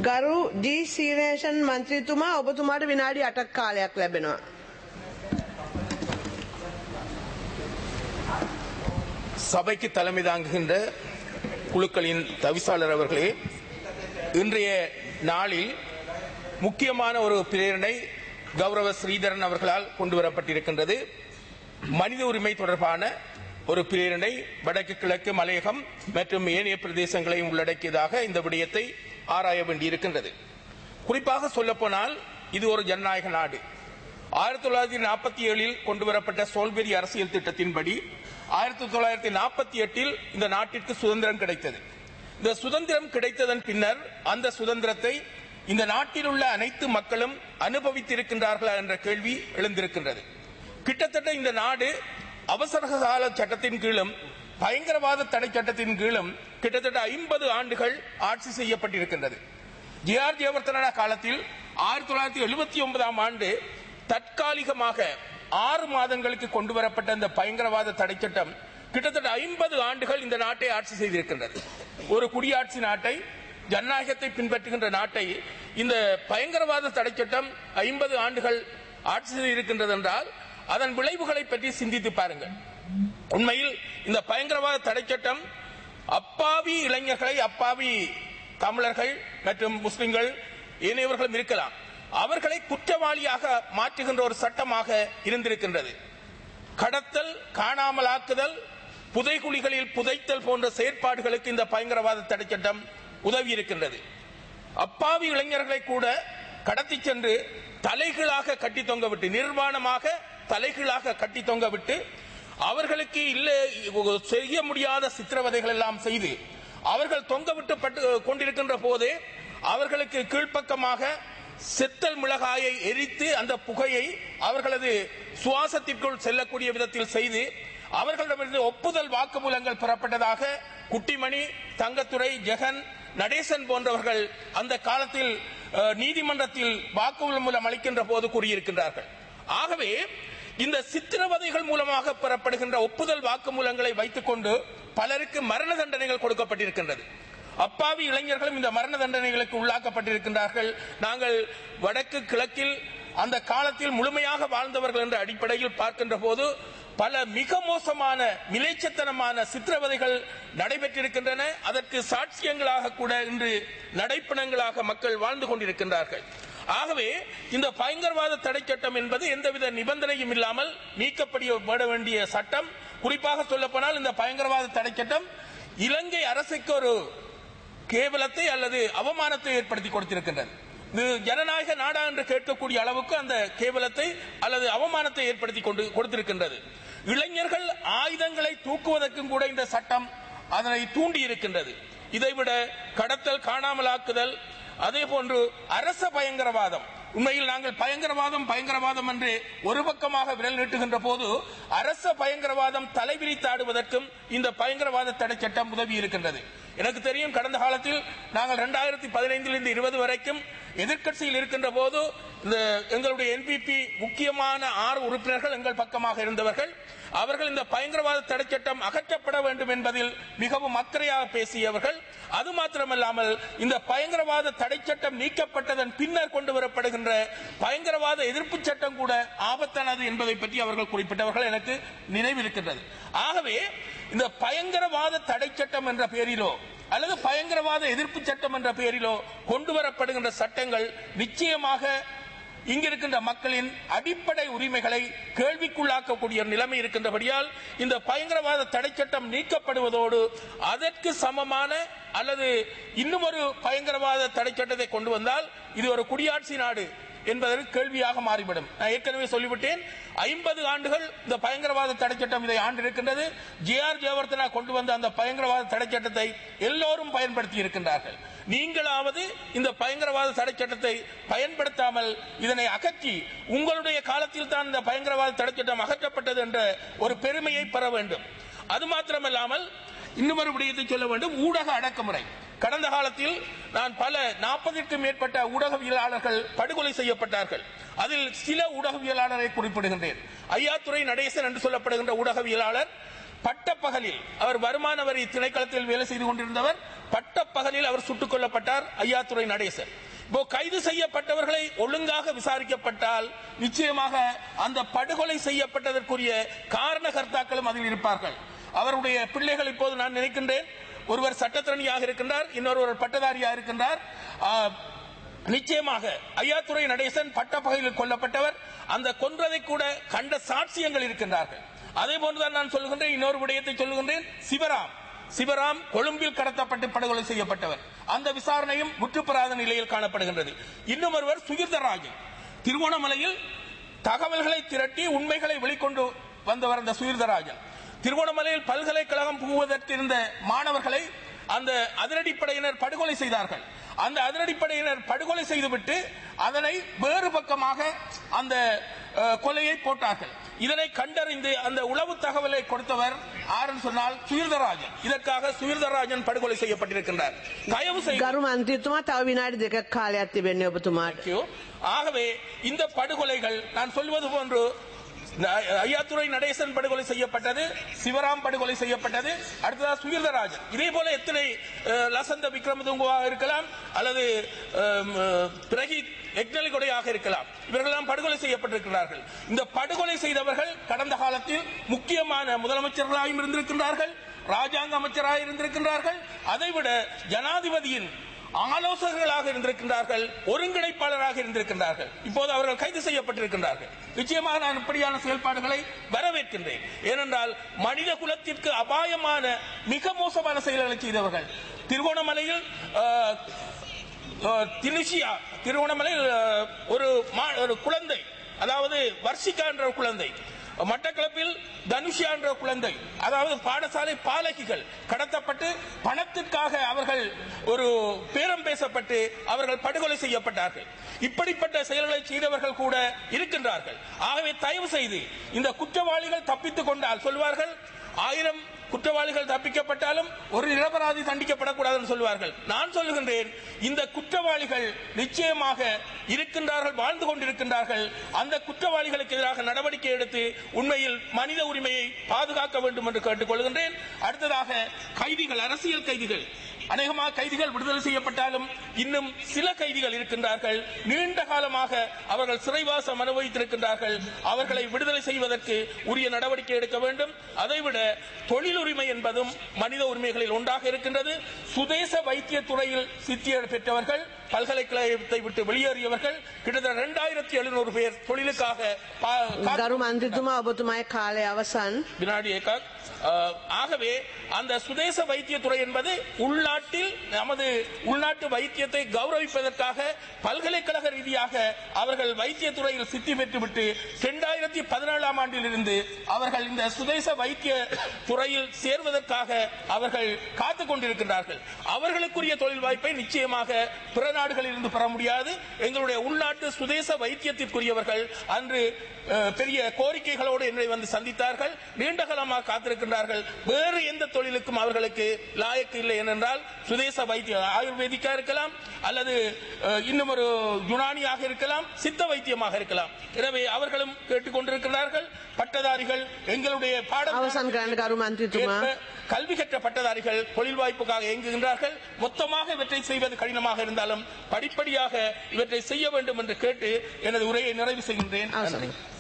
ගරු ඩී සීනේෂන් මන්ත්‍රීතුමා ඔබතුමාට විනාඩි අටක් කාලයක් ලැබෙනවා. சபைக்கு தலைமை தாங்குகின்ற குழுக்களின் தவிசாளர் அவர்களே இன்றைய நாளில் முக்கியமான ஒரு பிரேரணை கௌரவ ஸ்ரீதரன் அவர்களால் கொண்டு வரப்பட்டிருக்கின்றது மனித உரிமை தொடர்பான ஒரு பிரேரணை வடக்கு கிழக்கு மலையகம் மற்றும் ஏனைய பிரதேசங்களையும் உள்ளடக்கியதாக இந்த விடயத்தை ஆராய வேண்டியிருக்கின்றது குறிப்பாக சொல்லப்போனால் இது ஒரு ஜனநாயக நாடு ஆயிரத்தி தொள்ளாயிரத்தி நாற்பத்தி ஏழில் கொண்டு வரப்பட்ட சோல்பெரி அரசியல் திட்டத்தின்படி ஆயிரத்தி தொள்ளாயிரத்தி நாற்பத்தி எட்டில் இந்த நாட்டிற்கு சுதந்திரம் கிடைத்தது இந்த சுதந்திரம் கிடைத்ததன் பின்னர் அந்த சுதந்திரத்தை இந்த நாட்டில் உள்ள அனைத்து மக்களும் அனுபவித்திருக்கின்றார்களா என்ற கேள்வி எழுந்திருக்கின்றது கிட்டத்தட்ட இந்த நாடு அவசர கால சட்டத்தின் கீழும் பயங்கரவாத தடை சட்டத்தின் கீழும் கிட்டத்தட்ட ஐம்பது ஆண்டுகள் ஆட்சி செய்யப்பட்டிருக்கின்றது ஜே ஆர் ஜெயவர்த்தன காலத்தில் ஆயிரத்தி தொள்ளாயிரத்தி எழுபத்தி ஒன்பதாம் ஆண்டு தற்காலிகமாக ஆறு மாதங்களுக்கு கொண்டு வரப்பட்ட இந்த பயங்கரவாத தடை சட்டம் கிட்டத்தட்ட ஐம்பது ஆண்டுகள் இந்த நாட்டை ஆட்சி செய்திருக்கின்றது ஒரு குடியாட்சி நாட்டை ஜனநாயகத்தை பின்பற்றுகின்ற நாட்டை இந்த பயங்கரவாத தடை சட்டம் ஐம்பது ஆண்டுகள் ஆட்சி செய்திருக்கின்றது என்றால் அதன் விளைவுகளை பற்றி சிந்தித்து பாருங்கள் உண்மையில் இந்த பயங்கரவாத தடை சட்டம் அப்பாவி இளைஞர்களை அப்பாவி தமிழர்கள் மற்றும் முஸ்லிம்கள் ஏனையவர்களும் இருக்கலாம் அவர்களை குற்றவாளியாக மாற்றுகின்ற ஒரு சட்டமாக இருந்திருக்கின்றது கடத்தல் காணாமலாக்குதல் புதைகுழிகளில் புதைத்தல் போன்ற செயற்பாடுகளுக்கு இந்த பயங்கரவாத தடை சட்டம் உதவி இருக்கின்றது அப்பாவி இளைஞர்களை கூட கடத்தி சென்று தலைகளாக கட்டி தொங்க விட்டு நிர்வாணமாக தலைகளாக கட்டி தொங்க விட்டு அவர்களுக்கு இல்லை செய்ய முடியாத சித்திரவதைகள் எல்லாம் செய்து அவர்கள் தொங்க விட்டு பட்டு கொண்டிருக்கின்ற போதே அவர்களுக்கு கீழ்ப்பக்கமாக செத்தல் மிளகாயை எரித்து அந்த புகையை அவர்களது சுவாசத்திற்குள் செல்லக்கூடிய விதத்தில் செய்து அவர்களிடமிருந்து ஒப்புதல் வாக்குமூலங்கள் பெறப்பட்டதாக குட்டிமணி தங்கத்துறை ஜெகன் நடேசன் போன்றவர்கள் அந்த காலத்தில் அஹ், நீதிமன்றத்தில் வாக்குமூலம் மூலம் அளிக்கின்ற போது கூறியிருக்கின்றார்கள் ஆகவே இந்த சித்திரவதைகள் மூலமாக பெறப்படுகின்ற ஒப்புதல் வாக்குமூலங்களை வைத்துக் கொண்டு பலருக்கு மரண தண்டனைகள் கொடுக்கப்பட்டிருக்கின்றது அப்பாவி இளைஞர்களும் இந்த மரண தண்டனைகளுக்கு உள்ளாக்கப்பட்டிருக்கின்றார்கள் நாங்கள் வடக்கு கிழக்கில் அந்த காலத்தில் முழுமையாக வாழ்ந்தவர்கள் என்ற அடிப்படையில் பார்க்கின்ற போது பல மிக மோசமான மிலேச்சத்தனமான சித்திரவதைகள் நடைபெற்றிருக்கின்றன அதற்கு சாட்சியங்களாக கூட இன்று நடைப்பணங்களாக மக்கள் வாழ்ந்து கொண்டிருக்கின்றார்கள் ஆகவே இந்த பயங்கரவாத தடை சட்டம் என்பது எந்தவித நிபந்தனையும் இல்லாமல் நீக்கப்பட வேண்டிய சட்டம் குறிப்பாக சொல்லப்போனால் இந்த பயங்கரவாத தடை சட்டம் இலங்கை அரசுக்கு ஒரு கேவலத்தை அல்லது அவமானத்தை ஏற்படுத்தி கொடுத்திருக்கின்றது இது ஜனநாயக நாடா என்று கேட்கக்கூடிய அளவுக்கு அந்த கேவலத்தை அல்லது அவமானத்தை ஏற்படுத்தி கொண்டு கொடுத்திருக்கின்றது இளைஞர்கள் ஆயுதங்களை தூக்குவதற்கும் கூட இந்த சட்டம் அதனை தூண்டி இருக்கின்றது இதைவிட கடத்தல் காணாமலாக்குதல் அதே போன்று அரச பயங்கரவாதம் உண்மையில் நாங்கள் பயங்கரவாதம் பயங்கரவாதம் என்று ஒரு பக்கமாக விரல் நீட்டுகின்ற போது அரச பயங்கரவாதம் தலைவிரித்தாடுவதற்கும் இந்த பயங்கரவாத தடை சட்டம் உதவி இருக்கின்றது எனக்கு தெரியும் கடந்த காலத்தில் நாங்கள் இரண்டாயிரத்தி பதினைந்தில் இருந்து இருபது வரைக்கும் எதிர்க்கட்சியில் இருக்கின்ற போது இந்த எங்களுடைய என்பிபி முக்கியமான ஆறு உறுப்பினர்கள் எங்கள் பக்கமாக இருந்தவர்கள் அவர்கள் இந்த பயங்கரவாத தடை சட்டம் அகற்றப்பட வேண்டும் என்பதில் மிகவும் அக்கறையாக பேசியவர்கள் அது மாத்திரமல்லாமல் இந்த பயங்கரவாத தடை சட்டம் நீக்கப்பட்டதன் பின்னர் கொண்டு வரப்படுகின்ற பயங்கரவாத எதிர்ப்பு சட்டம் கூட ஆபத்தானது என்பதை பற்றி அவர்கள் குறிப்பிட்டவர்கள் எனக்கு நினைவிருக்கின்றது ஆகவே இந்த பயங்கரவாத தடை சட்டம் என்ற பெயரிலோ அல்லது பயங்கரவாத எதிர்ப்பு சட்டம் என்ற பெயரிலோ கொண்டு வரப்படுகின்ற சட்டங்கள் நிச்சயமாக இங்கிருக்கின்ற மக்களின் அடிப்படை உரிமைகளை கேள்விக்குள்ளாக்கக்கூடிய நிலைமை இருக்கின்றபடியால் இந்த பயங்கரவாத தடை சட்டம் நீக்கப்படுவதோடு அதற்கு சமமான அல்லது இன்னும் ஒரு பயங்கரவாத தடை சட்டத்தை கொண்டு வந்தால் இது ஒரு குடியாட்சி நாடு என்பதற்கு கேள்வியாக மாறிவிடும் நான் ஏற்கனவே சொல்லிவிட்டேன் ஐம்பது ஆண்டுகள் இந்த பயங்கரவாத தடை சட்டம் இதை ஆண்டு இருக்கின்றது ஜே ஆர் ஜெயவர்தனா கொண்டு வந்த அந்த பயங்கரவாத தடை சட்டத்தை எல்லோரும் பயன்படுத்தி இருக்கின்றார்கள் நீங்களாவது இந்த பயங்கரவாத தடை சட்டத்தை பயன்படுத்தாமல் இதனை அகற்றி உங்களுடைய காலத்தில் தான் இந்த பயங்கரவாத தடை சட்டம் அகற்றப்பட்டது என்ற ஒரு பெருமையை பெற வேண்டும் அது மாத்திரமல்லாமல் இன்னும் ஒரு விடயத்தை சொல்ல வேண்டும் ஊடக அடக்குமுறை கடந்த காலத்தில் நான் பல நாற்பதுக்கும் மேற்பட்ட ஊடகவியலாளர்கள் படுகொலை செய்யப்பட்டார்கள் அதில் சில ஊடகவியலாளரை குறிப்பிடுகின்றேன் ஐயாத்துறை நடேசன் என்று சொல்லப்படுகின்ற ஊடகவியலாளர் பட்டப்பகலில் அவர் வருமான வரி திணைக்களத்தில் வேலை செய்து கொண்டிருந்தவர் பட்டப்பகலில் அவர் சுட்டுக் கொல்லப்பட்டார் ஐயாத்துறை நடேசன் இப்போ கைது செய்யப்பட்டவர்களை ஒழுங்காக விசாரிக்கப்பட்டால் நிச்சயமாக அந்த படுகொலை செய்யப்பட்டதற்குரிய காரணகர்த்தாக்களும் அதில் இருப்பார்கள் அவருடைய பிள்ளைகள் இப்போது நான் நினைக்கின்றேன் ஒருவர் சட்டத்திறனியாக இருக்கின்றார் இன்னொருவர் பட்டதாரியாக இருக்கின்றார் ஆ, நிச்சயமாக ஐயாத்துறை நடேசன் பட்டப்பகையில் கொல்லப்பட்டவர் அந்த கொன்றதை கூட கண்ட சாட்சியங்கள் இருக்கின்றார்கள் அதே போன்றுதான் நான் சொல்லுகின்றேன் இன்னொரு விடயத்தை சொல்லுகின்றேன் சிவராம் சிவராம் கொழும்பில் கடத்தப்பட்டு படுகொலை செய்யப்பட்டவர் அந்த விசாரணையும் முற்றுப்பெறாத நிலையில் காணப்படுகின்றது இன்னும் ஒருவர் சுகிர்தராஜன் திருவோணமலையில் தகவல்களை திரட்டி உண்மைகளை வெளிக்கொண்டு வந்தவர் அந்த சுகிர்தராஜன் திருவோணமலையில் பல்கலைக்கழகம் புகுவதற்கு இருந்த மாணவர்களை அந்த அதிரடிப்படையினர் படுகொலை செய்தார்கள் அந்த அதிரடிப்படையினர் படுகொலை செய்துவிட்டு அதனை வேறு பக்கமாக அந்த அஹ், கொலையை போட்டார்கள் இதனை கண்டறிந்து அந்த உளவு தகவலை கொடுத்தவர் ஆரன் சொன்னால் சுயர்தராஜன் இதற்காக சுயர்தராஜன் படுகொலை செய்யப்பட்டிருக்கின்றார் தயவு செய்து ගරු මන්ත්‍රීතුමා තව විනාඩි දෙකක් කාලයක් තිබෙන්නේ ඔබතුමාට. Thank you. ஆகவே இந்த படுகொலைகள் நான் சொல்வது போன்று ந- ஐயாத்துறை நடேசன் படுகொலை செய்யப்பட்டது சிவராம் படுகொலை செய்யப்பட்டது அடுத்ததாக சுகீர்தராஜன் இதே போல எத்தனை அஹ், லசந்த விக்ரமதுங்குவாக இருக்கலாம் அல்லது அம், அஹ், பிரகீத் எக்னலிகொடையாக இருக்கலாம் இவர்களெல்லாம் படுகொலை செய்யப்பட்டிருக்கிறார்கள் இந்த படுகொலை செய்தவர்கள் கடந்த காலத்தில் முக்கியமான முதலமைச்சர்களாகவும் இருந்திருக்கின்றார்கள் ராஜாங்க அமைச்சராக இருந்திருக்கின்றார்கள் அதைவிட ஜனாதிபதியின் ஆலோசகர்களாக இருந்திருக்கின்றார்கள் ஒருங்கிணைப்பாளராக இருந்திருக்கின்றார்கள் இப்போது அவர்கள் கைது செய்யப்பட்டிருக்கின்றார்கள் நிச்சயமாக நான் இப்படியான செயல்பாடுகளை வரவேற்கின்றேன் ஏனென்றால் மனித குலத்திற்கு அபாயமான மிக மோசமான செயல்களை செய்தவர்கள் திருகோணமலையில் அஹ், அஹ், தினுஷியா திருவண்ணாமலையில் அஹ், ஒரு மா- ஒரு குழந்தை அதாவது வர்ஷிகா என்ற குழந்தை மட்டக்களப்பில் தனுஷியா என்ற குழந்தை அதாவது பாடசாலை பாலகிகள் கடத்தப்பட்டு பணத்திற்காக அவர்கள் ஒரு பேரம் பேசப்பட்டு அவர்கள் படுகொலை செய்யப்பட்டார்கள் இப்படிப்பட்ட செயல்களை செய்தவர்கள் கூட இருக்கின்றார்கள் ஆகவே தயவு செய்து இந்த குற்றவாளிகள் தப்பித்துக் கொண்டால் சொல்வார்கள் ஆயிரம் குற்றவாளிகள் தப்பிக்கப்பட்டாலும் ஒரு நிரபராதி தண்டிக்கப்படக்கூடாது என்று சொல்வார்கள் நான் சொல்லுகின்றேன் இந்த குற்றவாளிகள் நிச்சயமாக இருக்கின்றார்கள் வாழ்ந்து கொண்டிருக்கின்றார்கள் அந்த குற்றவாளிகளுக்கு எதிராக நடவடிக்கை எடுத்து உண்மையில் மனித உரிமையை பாதுகாக்க வேண்டும் என்று கேட்டுக்கொள்கின்றேன் அடுத்ததாக கைதிகள் அரசியல் கைதிகள் அநேகமாக கைதிகள் விடுதலை செய்யப்பட்டாலும் இன்னும் சில கைதிகள் இருக்கின்றார்கள் நீண்ட காலமாக அவர்கள் சிறைவாசம் அனுபவித்திருக்கின்றார்கள் அவர்களை விடுதலை செய்வதற்கு உரிய நடவடிக்கை எடுக்க வேண்டும் அதைவிட தொழில் உரிமை என்பதும் மனித உரிமைகளில் ஒன்றாக இருக்கின்றது சுதேச வைத்திய துறையில் சித்திய பெற்றவர்கள் பல்கலைக்கழகத்தை விட்டு வெளியேறியவர்கள் கிட்டத்தட்ட இரண்டாயிரத்தி எழுநூறு பேர் தொழிலுக்காக பா- காத்து ගරු මන්ත්‍රීතුමා ඔබතුමායි කාලය අවසන්. வினாடி ஏகாக் அஹ், ஆகவே அந்த சுதேச வைத்தியத்துறை என்பது உள்நாட்டில் நமது உள்நாட்டு வைத்தியத்தை கௌரவிப்பதற்காக பல்கலைக்கழக ரீதியாக அவர்கள் வைத்தியத்துறையில் சித்தி பெற்றுவிட்டு இரண்டாயிரத்தி பதினேழாம் ஆண்டிலிருந்து அவர்கள் இந்த சுதேச வைத்திய துறையில் சேர்வதற்காக அவர்கள் காத்துக் கொண்டிருக்கின்றார்கள் அவர்களுக்குரிய தொழில் வாய்ப்பை நிச்சயமாக பிற நாடுகளில் இருந்து பெற முடியாது எங்களுடைய உள்நாட்டு சுதேச வைத்தியத்திற்குரியவர்கள் அன்று அஹ், பெரிய கோரிக்கைகளோடு என்னை வந்து சந்தித்தார்கள் நீண்ட காலமாக காத்திருக்கின்றார்கள் வேறு எந்த தொழிலுக்கும் அவர்களுக்கு லாயக்கு இல்லை ஏனென்றால் சுதேச வைத்திய ஆயுர்வேதிக்கா இருக்கலாம் அல்லது அஹ், இன்னும் ஒரு யுனானியாக இருக்கலாம் சித்த வைத்தியமாக இருக்கலாம் எனவே அவர்களும் கேட்டுக்கொண்டிருக்கிறார்கள் பட்டதாரிகள் எங்களுடைய பாடம் අවසන් කරන්න ගරු මන්ත්‍රීතුමා. ஏற்ப கல்வி கற்ற பட்டதாரிகள் தொழில் வாய்ப்புக்காக இயங்குகின்றார்கள் மொத்தமாக இவற்றை செய்வது கடினமாக இருந்தாலும் படிப்படியாக இவற்றை செய்ய வேண்டும் என்று கேட்டு எனது உரையை நிறைவு செய்கின்றேன் அவசரம். நன்றி